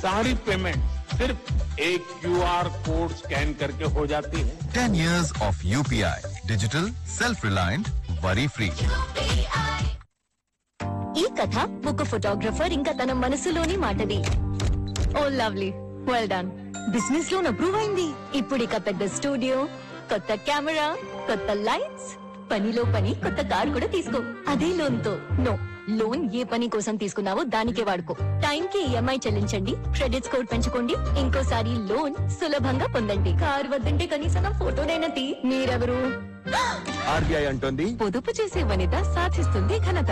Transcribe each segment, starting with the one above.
सारी पेमेंट सिर्फ एक क्यूआर कोड स्कैन करके हो जाती है 10 years of UPI. Digital, self-reliant, worry-free. ఈ కథ ఒక ఫోటోగ్రఫర్ ఇంకా తన మనసులోని మాటది ఓ lovely well done business loan approve అయింది ఇప్పుడు ఇక పెద్ద స్టూడియో కొత్త కెమెరా కొత్త లైట్స్ పనిలో పని కొత్త కార్ కూడా తీసుకో అదే లోన్ తో నో లోన్ ఏ పని కోసం తీసుకున్నావో దానికే వాడుకో టైం కి ఈఎంఐ చెల్లించండి క్రెడిట్ స్కోర్ పెంచుకోండి ఇంకోసారి లోన్ సులభంగా పొందండి కార్ వద్దంటే కనీసం నా ఫోటోనైనా తీ మీరెవరు ఆర్బీఐ అంటోంది పొదుపు చేసే వనిత సాధిస్తుంది ఘనత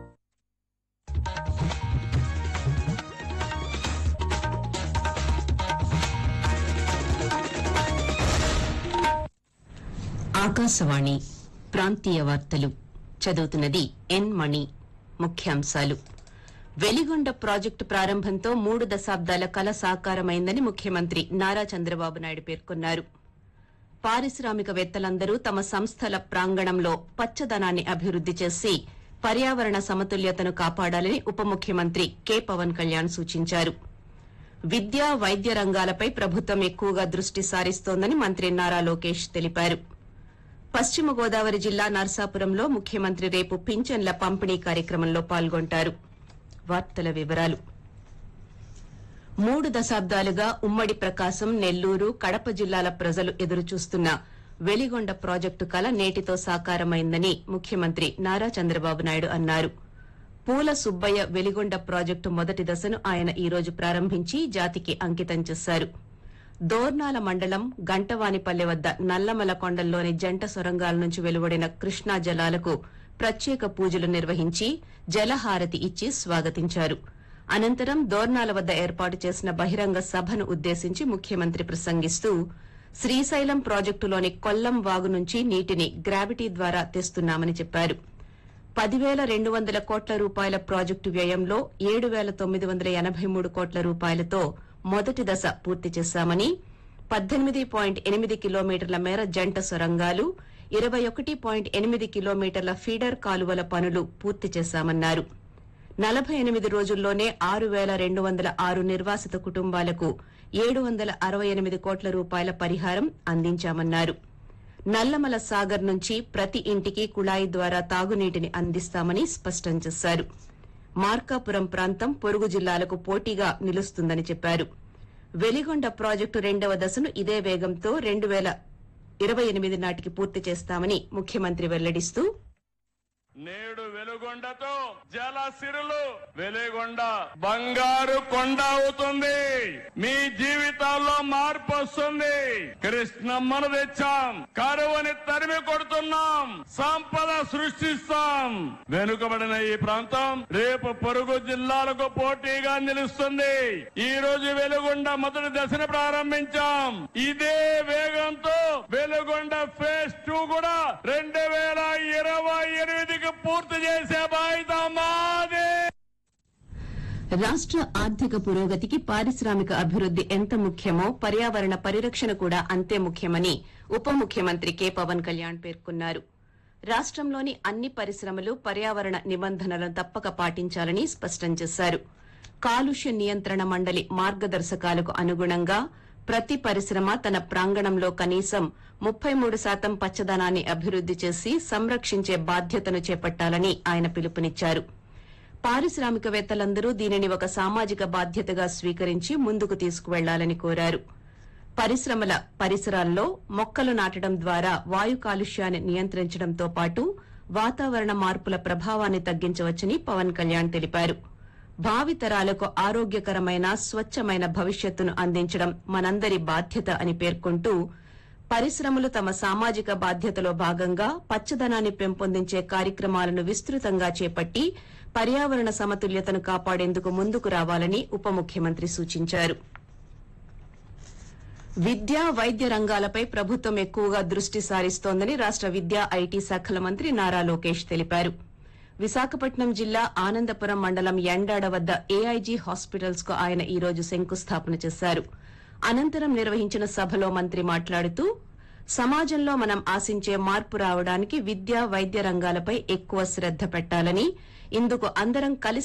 ఆకాశవాణి ప్రాంతీయ వార్తలు చదువుతున్నది ఎన్ మణి ముఖ్యాంశాలు వెలిగొండ ప్రాజెక్టు ప్రారంభంతో మూడు దశాబ్దాల కల సాకారమైందని ముఖ్యమంత్రి నారా చంద్రబాబు నాయుడు పేర్కొన్నారు పారిశ్రామికవేత్తలందరూ తమ సంస్థల ప్రాంగణంలో పచ్చదనాన్ని అభివృద్ది చేసి పర్యావరణ సమతుల్యతను కాపాడాలని ఉప ముఖ్యమంత్రి కె పవన్ కళ్యాణ్ సూచించారు విద్యా వైద్య రంగాలపై ప్రభుత్వం ఎక్కువగా దృష్టి సారిస్తోందని మంత్రి నారా లోకేష్ తెలిపారు పశ్చిమ గోదావరి జిల్లా నర్సాపురంలో ముఖ్యమంత్రి రేపు పింఛన్ల పంపిణీ కార్యక్రమంలో పాల్గొంటారు వార్తల వివరాలు మూడు దశాబ్దాలుగా ఉమ్మడి ప్రకాశం నెల్లూరు కడప జిల్లాల ప్రజలు ఎదురుచూస్తున్న వెలిగొండ ప్రాజెక్టు కల నేటితో సాకారమైందని ముఖ్యమంత్రి నారా చంద్రబాబు నాయుడు అన్నారు పూల సుబ్బయ్య వెలిగొండ ప్రాజెక్టు మొదటి దశను ఆయన ఈ రోజు ప్రారంభించి జాతికి అంకితం చేశారు దోర్నాల మండలం గంటవానిపల్లె వద్ద నల్లమల కొండల్లోని జంట సొరంగాల నుంచి వెలువడిన కృష్ణా జలాలకు ప్రత్యేక పూజలు నిర్వహించి జలహారతి ఇచ్చి స్వాగతించారు అనంతరం దోర్నాల వద్ద ఏర్పాటు చేసిన బహిరంగ సభను ఉద్దేశించి ముఖ్యమంత్రి ప్రసంగిస్తూ శ్రీశైలం ప్రాజెక్టులోని కొల్లం వాగు నుంచి నీటిని గ్రావిటీ ద్వారా తెస్తున్నామని చెప్పారు పదివేల రెండు వందల కోట్ల రూపాయల ప్రాజెక్టు వ్యయంలో ఏడు వేల తొమ్మిది వందల ఎనబై మూడు కోట్ల రూపాయలతో మొదటి దశ పూర్తి చేశామని పద్దెనిమిది పాయింట్ ఎనిమిది కిలోమీటర్ల మేర జంట సొరంగాలు ఇరవై ఒకటి పాయింట్ ఎనిమిది కిలోమీటర్ల ఫీడర్ కాలువల పనులు పూర్తి చేశామన్నారు నలభై ఎనిమిది రోజుల్లోనే ఆరు వేల రెండు వందల ఆరు నిర్వాసిత కుటుంబాలకు ఏడు వందల అరవై ఎనిమిది కోట్ల రూపాయల పరిహారం అందించామన్నారు నల్లమల సాగర్ నుంచి ప్రతి ఇంటికి కుళాయి ద్వారా తాగునీటిని అందిస్తామని స్పష్టం చేశారు మార్కాపురం ప్రాంతం పొరుగు జిల్లాలకు పోటీగా నిలుస్తుందని చెప్పారు వెలిగొండ ప్రాజెక్టు రెండవ దశను ఇదే వేగంతో రెండు వేల ఇరవై ఎనిమిది నాటికి పూర్తి చేస్తామని ముఖ్యమంత్రి వెల్లడిస్తూ నేడు వెలుగొండతో జల సిరులు వెలుగొండ బంగారు కొండ అవుతుంది మీ జీవితాల్లో మార్పు వస్తుంది కృష్ణమ్మను తెచ్చాం కరువుని తరిమి కొడుతున్నాం సంపద సృష్టిస్తాం వెనుకబడిన ఈ ప్రాంతం రేపు పొరుగు జిల్లాలకు పోటీగా నిలుస్తుంది ఈ రోజు వెలుగొండ మొదటి దశను ప్రారంభించాం ఇదే వేగంతో వెలుగొండ ఫేజ్ టూ కూడా రెండు వేల ఇరవై ఎనిమిదికి పూర్తి చేసే బాధ్యత మాదే రాష్ట్ర ఆర్థిక పురోగతికి పారిశ్రామిక అభివృద్ది ఎంత ముఖ్యమో పర్యావరణ పరిరక్షణ కూడా అంతే ముఖ్యమని ఉప ముఖ్యమంత్రి కె పవన్ కళ్యాణ్ పేర్కొన్నారు రాష్ట్రంలోని అన్ని పరిశ్రమలు పర్యావరణ నిబంధనలను తప్పక పాటించాలని స్పష్టం చేశారు కాలుష్య నియంత్రణ మండలి మార్గదర్శకాలకు అనుగుణంగా ప్రతి పరిశ్రమ తన ప్రాంగణంలో కనీసం ముప్పై మూడు శాతం పచ్చదనాన్ని అభివృద్ది చేసి సంరక్షించే బాధ్యతను చేపట్టాలని ఆయన పిలుపునిచ్చారు పారిశ్రామికవేత్తలందరూ దీనిని ఒక సామాజిక బాధ్యతగా స్వీకరించి ముందుకు తీసుకువెళ్లాలని కోరారు పరిశ్రమల పరిసరాల్లో మొక్కలు నాటడం ద్వారా వాయు కాలుష్యాన్ని నియంత్రించడంతో పాటు వాతావరణ మార్పుల ప్రభావాన్ని తగ్గించవచ్చని పవన్ కళ్యాణ్ తెలిపారు భావితరాలకు ఆరోగ్యకరమైన స్వచ్ఛమైన భవిష్యత్తును అందించడం మనందరి బాధ్యత అని పేర్కొంటూ పరిశ్రమలు తమ సామాజిక బాధ్యతలో భాగంగా పచ్చదనాన్ని పెంపొందించే కార్యక్రమాలను విస్తృతంగా చేపట్టి పర్యావరణ సమతుల్యతను కాపాడేందుకు ముందుకు రావాలని ఉప ముఖ్యమంత్రి సూచించారు విద్యా వైద్య రంగాలపై ప్రభుత్వం ఎక్కువగా దృష్టి సారిస్తోందని రాష్ట విద్యా ఐటీ శాఖల మంత్రి నారా లోకేష్ తెలిపారు విశాఖపట్నం జిల్లా ఆనందపురం మండలం యండాడ వద్ద ఏఐజీ హాస్పిటల్స్ కు ఆయన ఈ రోజు శంకుస్థాపన చేశారు అనంతరం నిర్వహించిన సభలో మంత్రి మాట్లాడుతూ సమాజంలో మనం ఆశించే మార్పు రావడానికి విద్య వైద్య రంగాలపై ఎక్కువ శ్రద్ద పెట్టాలని ఇందుకు అందరం కలిసి